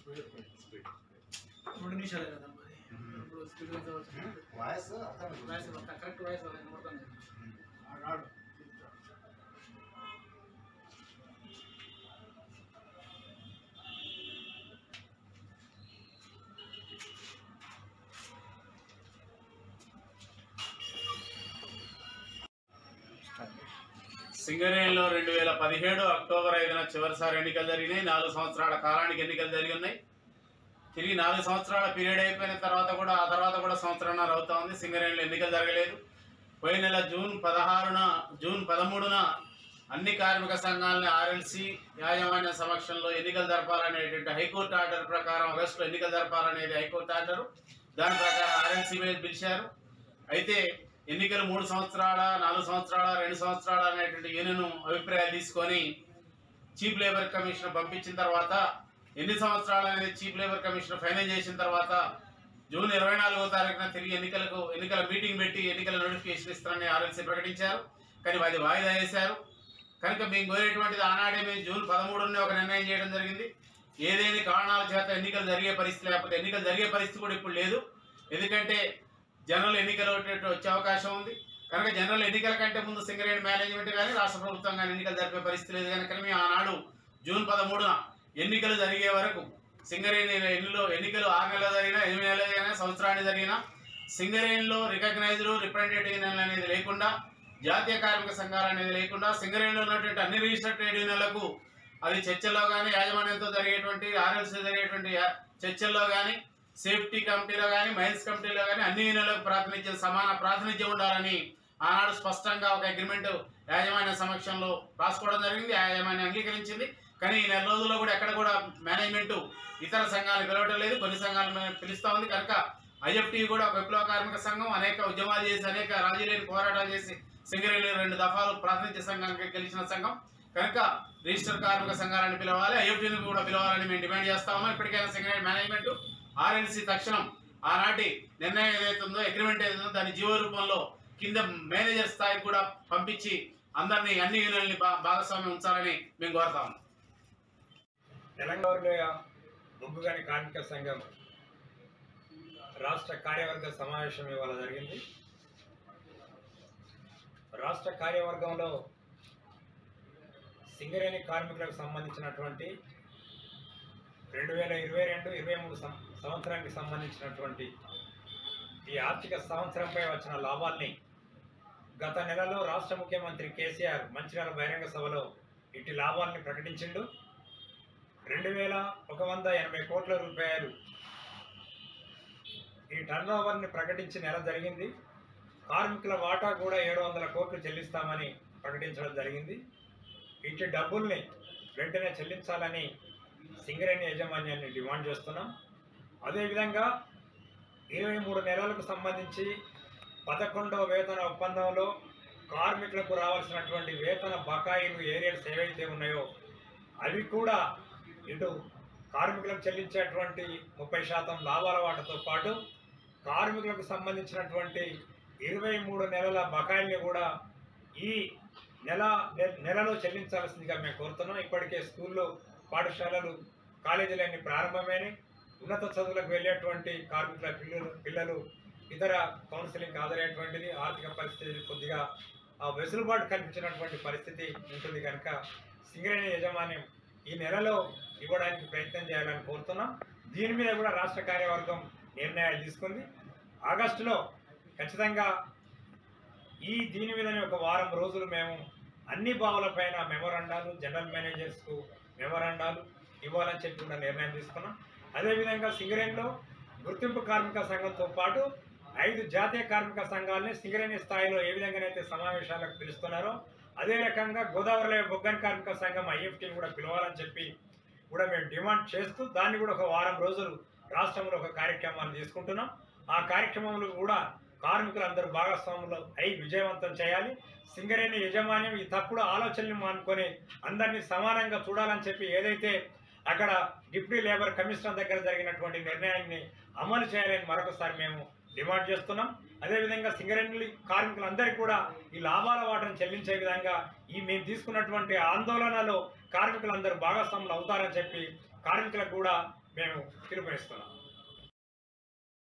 రెండు నిమిషాలు కదా మరి ఇప్పుడు స్పీడ్ వాయిస్ అర్థం వాయిస్ కరెక్ట్ వాయిస్ కొడతాను ఆడు సింగరేణిలో రెండు వేల పదిహేడు అక్టోబర్ ఐదున చివరిసారి ఎన్నికలు జరిగినాయి నాలుగు సంవత్సరాల కాలానికి ఎన్నికలు జరిగి ఉన్నాయి తిరిగి నాలుగు సంవత్సరాల పీరియడ్ అయిపోయిన తర్వాత కూడా ఆ తర్వాత కూడా సంవత్సరంన్నర అవుతా ఉంది సింగరేణిలో ఎన్నికలు జరగలేదు పోయిన నెల జూన్ పదహారున జూన్ పదమూడున అన్ని కార్మిక సంఘాలని ఆర్ఎల్సి యాజమాన్య సమక్షంలో ఎన్నికలు జరపాలనేటువంటి హైకోర్టు ఆర్డర్ ప్రకారం ఆగస్టులో ఎన్నికలు జరపాలనేది హైకోర్టు ఆర్డర్ దాని ప్రకారం ఆర్ఎల్సి మీద పిలిచారు అయితే ఎన్నికలు మూడు సంవత్సరాల నాలుగు సంవత్సరాల రెండు సంవత్సరాల అనేటువంటి యూనియన్ అభిప్రాయాలు తీసుకొని చీఫ్ లేబర్ కమిషన్ పంపించిన తర్వాత ఎన్ని సంవత్సరాలు అనేది చీఫ్ లేబర్ కమిషన్ ఫైనల్ చేసిన తర్వాత జూన్ ఇరవై నాలుగో తారీఖున తిరిగి ఎన్నికలకు ఎన్నికల మీటింగ్ పెట్టి ఎన్నికల నోటిఫికేషన్ ఇస్తారని ఆర్ఎల్సీ ప్రకటించారు కానీ అది వాయిదా వేశారు కనుక మేము కోరేటువంటిది ఆనాడే మేము జూన్ పదమూడునే ఒక నిర్ణయం చేయడం జరిగింది ఏదేని కారణాల చేత ఎన్నికలు జరిగే పరిస్థితి లేకపోతే ఎన్నికలు జరిగే పరిస్థితి కూడా ఇప్పుడు లేదు ఎందుకంటే జనరల్ ఎన్నికలు ఒకటి వచ్చే అవకాశం ఉంది కనుక జనరల్ ఎన్నికల కంటే ముందు సింగరేణి మేనేజ్మెంట్ కానీ రాష్ట్ర ప్రభుత్వం కానీ ఎన్నికలు జరిపే పరిస్థితి లేదు కనుక మేము ఆనాడు జూన్ పదమూడున ఎన్నికలు జరిగే వరకు సింగరేణి ఎన్నిలో ఎన్నికలు ఆరు నెలలు జరిగినా ఎనిమిది నెలలు జరిగినా సంవత్సరాన్ని జరిగినా సింగరేణిలో రికగ్నైజ్డ్ రిప్రజెంటేటివ్ యూనియన్లు అనేది లేకుండా జాతీయ కార్మిక సంఘాలు అనేది లేకుండా సింగరేణిలో ఉన్నటువంటి అన్ని రిజిస్టర్డ్ ట్రేడ్ యూనియన్లకు అది చర్చల్లో కానీ యాజమాన్యంతో జరిగేటువంటి ఆర్ఎల్సీ జరిగేటువంటి యా- చర్చల్లో కానీ సేఫ్టీ కమిటీలో కానీ మైన్స్ కమిటీలో కానీ అన్ని యూనియన్లకు ప్రాతినిధ్యం సమాన ప్రాతినిధ్యం ఉండాలని ఆనాడు స్పష్టంగా ఒక అగ్రిమెంట్ యాజమాన్య సమక్షంలో రాసుకోవడం జరిగింది ఆ యాజమాన్యం అంగీకరించింది కానీ ఈ నెల రోజుల్లో కూడా ఎక్కడ కూడా మేనేజ్మెంట్ ఇతర సంఘాలను పిలవటం లేదు కొన్ని సంఘాలను పిలుస్తా ఉంది కనుక ఐఎఫ్టీ కూడా ఒక విప్లవ కార్మిక సంఘం అనేక ఉద్యమాలు చేసి అనేక రాజీలేని పోరాటాలు చేసి సింగరేణి రెండు దఫాలు ప్రాతినిధ్య సంఘానికి గెలిచిన సంఘం కనుక రిజిస్టర్ కార్మిక సంఘాలను పిలవాలి ఐఎఫ్టీని కూడా పిలవాలని మేము డిమాండ్ చేస్తా ఉన్నాం ఇప్పటికైనా సింగరేణి మేనేజ్మెంట్ ఆర్ఎల్సీ తక్షణం ఆనాటి నిర్ణయం ఏదైతే ఉందో అగ్రిమెంట్ ఏదైతే ఉందో దాని జీవో రూపంలో కింద మేనేజర్ స్థాయికి కూడా పంపించి అందరినీ అన్ని యూనియన్లని భా- భాగస్వామ్యం ఉంచాలని మేము కోరుతా ఉన్నాం తెలంగాణ బొగ్గుగని కార్మిక సంఘం రాష్ట్ర కార్యవర్గ సమావేశం ఇవాళ జరిగింది రాష్ట్ర కార్యవర్గంలో సింగరేణి కార్మికులకు సంబంధించినటువంటి రెండు వేల ఇరవై రెండు ఇరవై మూడు సం- సంవత్సరానికి సంబంధించినటువంటి ఈ ఆర్థిక సంవత్సరంపై వచ్చిన లాభాల్ని గత నెలలో రాష్ట్ర ముఖ్యమంత్రి కేసీఆర్ మంచిర్యాల బహిరంగ సభలో ఇటు లాభాల్ని ప్రకటించిండు రెండు వేల ఒక వంద ఎనభై కోట్ల రూపాయలు ఈ టర్న్ ఓవర్ని ప్రకటించి నెల జరిగింది కార్మికుల వాటా కూడా ఏడు వందల కోట్లు చెల్లిస్తామని ప్రకటించడం జరిగింది ఇటు డబ్బుల్ని వెంటనే చెల్లించాలని సింగరేణి యాజమాన్యాన్ని డిమాండ్ చేస్తున్నాం అదేవిధంగా ఇరవై మూడు నెలలకు సంబంధించి పదకొండవ వేతన ఒప్పందంలో కార్మికులకు రావాల్సినటువంటి వేతన బకాయిలు ఏరియాస్ ఏవైతే ఉన్నాయో అవి కూడా ఇటు కార్మికులకు చెల్లించేటువంటి ముప్పై శాతం లాభాల వాటతో పాటు కార్మికులకు సంబంధించినటువంటి ఇరవై మూడు నెలల బకాయిల్ని కూడా ఈ నెల నె- నెలలో చెల్లించాల్సిందిగా మేము కోరుతున్నాం ఇప్పటికే స్కూళ్ళు పాఠశాలలు కాలేజీలన్నీ ప్రారంభమైనవి ఉన్నత చదువులకు వెళ్ళేటువంటి కార్మికుల పిల్లలు పిల్లలు ఇతర కౌన్సిలింగ్ హాజరయ్యేటువంటిది ఆర్థిక పరిస్థితి కొద్దిగా ఆ వెసులుబాటు కల్పించినటువంటి పరిస్థితి ఉంటుంది కనుక సింగరేణి యాజమాన్యం ఈ నెలలో ఇవ్వడానికి ప్రయత్నం చేయాలని కోరుతున్నాం దీని మీద కూడా రాష్ట్ర కార్యవర్గం నిర్ణయాలు తీసుకుంది ఆగస్టులో ఖచ్చితంగా ఈ దీని మీదనే ఒక వారం రోజులు మేము అన్ని బావులపైన మెమోరాండాలు జనరల్ మేనేజర్స్కు మెమోరాండాలు ఇవ్వాలని చెప్పి కూడా నిర్ణయం తీసుకున్నాం అదేవిధంగా సింగరేణిలో గుర్తింపు కార్మిక సంఘంతో పాటు ఐదు జాతీయ కార్మిక సంఘాలని సింగరేణి స్థాయిలో ఏ విధంగానైతే సమావేశాలకు పిలుస్తున్నారో అదే రకంగా గోదావరిలో బొగ్గన్ కార్మిక సంఘం ఐఎఫ్టీని కూడా పిలవాలని చెప్పి కూడా మేము డిమాండ్ చేస్తూ దాన్ని కూడా ఒక వారం రోజులు రాష్ట్రంలో ఒక కార్యక్రమాన్ని తీసుకుంటున్నాం ఆ కార్యక్రమంలో కూడా కార్మికులందరూ భాగస్వాములు అయి విజయవంతం చేయాలి సింగరేణి యజమాన్యం ఈ తప్పుడు ఆలోచనలు మానుకొని అందరినీ సమానంగా చూడాలని చెప్పి ఏదైతే అక్కడ డిప్యూటీ లేబర్ కమిషనర్ దగ్గర జరిగినటువంటి నిర్ణయాన్ని అమలు చేయాలని మరొకసారి మేము డిమాండ్ చేస్తున్నాం అదేవిధంగా సింగరేణి కార్మికులందరికీ కూడా ఈ లాభాల వాటను చెల్లించే విధంగా ఈ మేము తీసుకున్నటువంటి ఆందోళనలో కార్మికులందరూ భాగస్వాములు అవుతారని చెప్పి కార్మికులకు కూడా మేము పిలుపునిస్తున్నాం